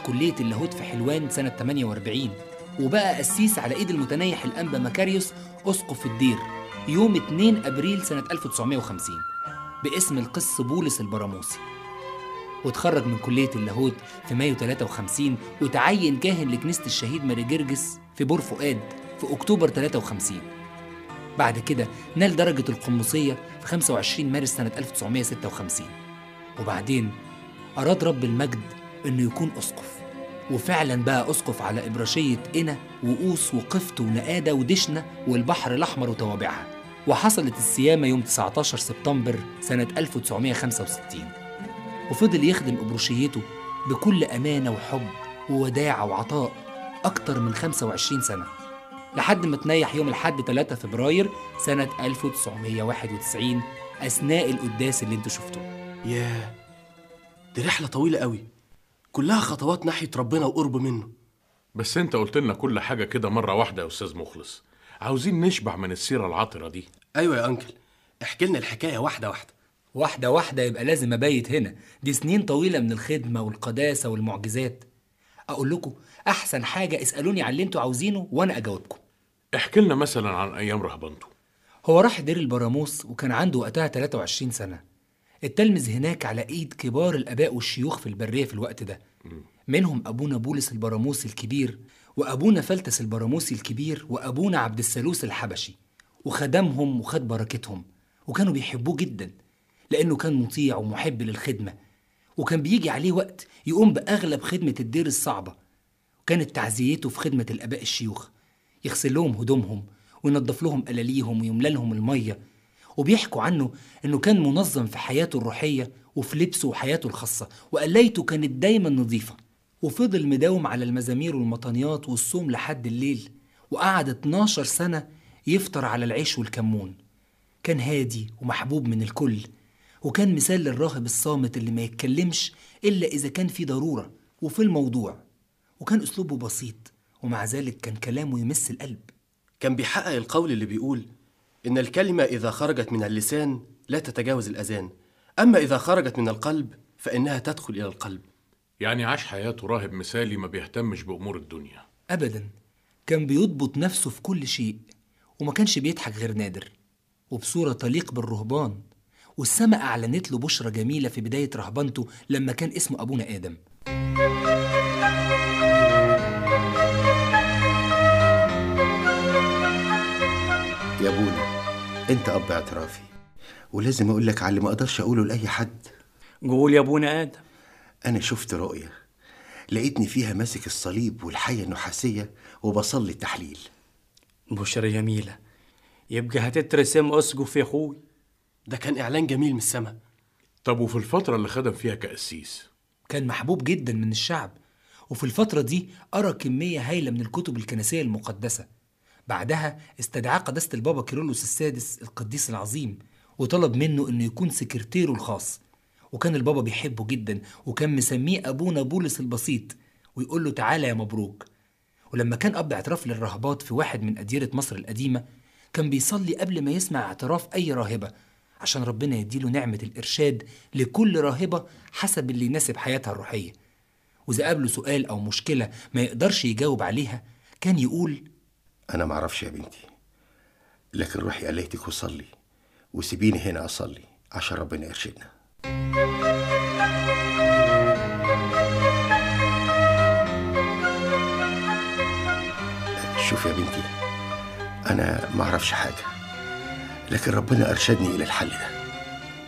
كلية اللاهوت في حلوان سنة 48 وبقى قسيس على إيد المتنيح الأنبا مكاريوس أسقف الدير يوم 2 أبريل سنة 1950 باسم القس بولس البراموسي واتخرج من كلية اللاهوت في مايو 53 وتعين كاهن لكنيسة الشهيد ماري جرجس في بور فؤاد في أكتوبر 53 بعد كده نال درجة القمصية في 25 مارس سنة 1956 وبعدين أراد رب المجد إنه يكون أسقف وفعلا بقى أسقف على إبراشية إنا وقوس وقفط ونقادة ودشنة والبحر الأحمر وتوابعها وحصلت السيامة يوم 19 سبتمبر سنة 1965 وفضل يخدم إبروشيته بكل أمانة وحب ووداعة وعطاء أكتر من 25 سنة لحد ما تنيح يوم الحد 3 فبراير سنة 1991 أثناء القداس اللي انتوا شفتوه ياه دي رحلة طويلة قوي كلها خطوات ناحية ربنا وقرب منه بس انت قلت لنا كل حاجة كده مرة واحدة يا أستاذ مخلص عاوزين نشبع من السيرة العطرة دي أيوة يا أنكل احكي لنا الحكاية واحدة واحدة واحدة واحدة يبقى لازم أبيت هنا دي سنين طويلة من الخدمة والقداسة والمعجزات أقول لكم أحسن حاجة اسألوني على اللي انتوا عاوزينه وأنا أجاوبكم احكي لنا مثلا عن أيام رهبنته هو راح دير البراموس وكان عنده وقتها 23 سنة التلمذ هناك على ايد كبار الاباء والشيوخ في البريه في الوقت ده منهم ابونا بولس البراموسي الكبير وابونا فلتس البراموسي الكبير وابونا عبد الثالوث الحبشي وخدمهم وخد بركتهم وكانوا بيحبوه جدا لانه كان مطيع ومحب للخدمه وكان بيجي عليه وقت يقوم باغلب خدمه الدير الصعبه وكانت تعزيته في خدمه الاباء الشيوخ يغسل لهم هدومهم وينظف لهم قلاليهم ويملى لهم الميه وبيحكوا عنه انه كان منظم في حياته الروحيه وفي لبسه وحياته الخاصه وقلايته كانت دايما نظيفه وفضل مداوم على المزامير والمطانيات والصوم لحد الليل وقعد 12 سنه يفطر على العيش والكمون كان هادي ومحبوب من الكل وكان مثال للراهب الصامت اللي ما يتكلمش الا اذا كان في ضروره وفي الموضوع وكان اسلوبه بسيط ومع ذلك كان كلامه يمس القلب كان بيحقق القول اللي بيقول إن الكلمة إذا خرجت من اللسان لا تتجاوز الأذان أما إذا خرجت من القلب فإنها تدخل إلى القلب يعني عاش حياته راهب مثالي ما بيهتمش بأمور الدنيا ابدا كان بيضبط نفسه في كل شيء وما كانش بيضحك غير نادر وبصوره تليق بالرهبان والسماء اعلنت له بشرى جميله في بدايه رهبنته لما كان اسمه ابونا ادم يا ابونا انت اب اعترافي ولازم اقول لك على اللي ما اقدرش اقوله لاي حد قول يا ابونا ادم انا شفت رؤيه لقيتني فيها ماسك الصليب والحيه النحاسيه وبصلي التحليل بشرى جميلة يبقى هتترسم أسقف يا أخوي ده كان إعلان جميل من السماء طب وفي الفترة اللي خدم فيها كقسيس كان محبوب جدا من الشعب وفي الفترة دي قرأ كمية هايلة من الكتب الكنسية المقدسة بعدها استدعاه قداسة البابا كيرلس السادس القديس العظيم وطلب منه انه يكون سكرتيره الخاص وكان البابا بيحبه جدا وكان مسميه ابونا بولس البسيط ويقول له تعالى يا مبروك ولما كان اب اعتراف للراهبات في واحد من اديره مصر القديمه كان بيصلي قبل ما يسمع اعتراف اي راهبه عشان ربنا يديله نعمه الارشاد لكل راهبه حسب اللي يناسب حياتها الروحيه واذا قابله سؤال او مشكله ما يقدرش يجاوب عليها كان يقول انا ما اعرفش يا بنتي لكن روحي قليتك وصلي وسيبيني هنا اصلي عشان ربنا يرشدنا شوف يا بنتي انا ما اعرفش حاجه لكن ربنا ارشدني الى الحل ده